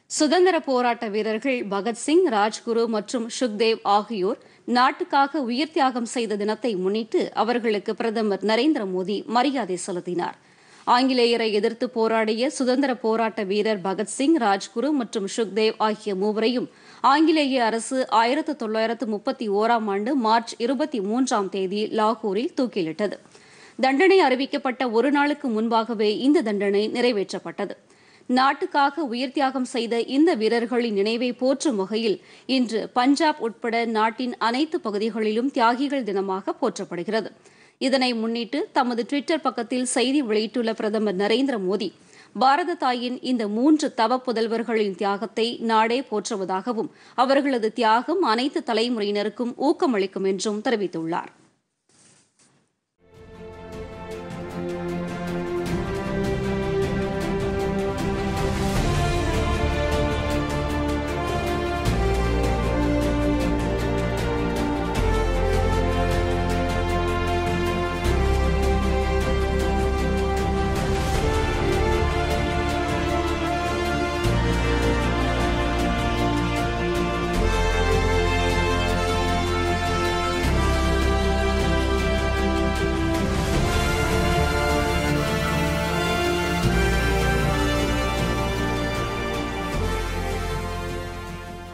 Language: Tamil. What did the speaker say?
சுதந்திர போராட்ட வீரர்கள் பகத்சிங் ராஜ்குரு மற்றும் சுக்தேவ் ஆகியோர் நாட்டுக்காக உயிர் தியாகம் செய்த தினத்தை முன்னிட்டு அவர்களுக்கு பிரதமர் நரேந்திர மோடி மரியாதை செலுத்தினார் ஆங்கிலேயரை எதிர்த்து போராடிய சுதந்திர போராட்ட வீரர் பகத்சிங் ராஜ்குரு மற்றும் சுக்தேவ் ஆகிய மூவரையும் ஆங்கிலேய அரசு ஆயிரத்து தொள்ளாயிரத்து முப்பத்தி ஓராம் ஆண்டு மார்ச் இருபத்தி மூன்றாம் தேதி லாகூரில் தூக்கிலிட்டது தண்டனை அறிவிக்கப்பட்ட ஒரு நாளுக்கு முன்பாகவே இந்த தண்டனை நிறைவேற்றப்பட்டது நாட்டுக்காக உயிர் தியாகம் செய்த இந்த வீரர்களின் நினைவை போற்றும் வகையில் இன்று பஞ்சாப் உட்பட நாட்டின் அனைத்து பகுதிகளிலும் தியாகிகள் தினமாக போற்றப்படுகிறது இதனை முன்னிட்டு தமது டுவிட்டர் பக்கத்தில் செய்தி வெளியிட்டுள்ள பிரதமர் நரேந்திர மோடி பாரத தாயின் இந்த மூன்று தவ புதல்வர்களின் தியாகத்தை நாடே போற்றுவதாகவும் அவர்களது தியாகம் அனைத்து தலைமுறையினருக்கும் ஊக்கமளிக்கும் என்றும் தெரிவித்துள்ளார்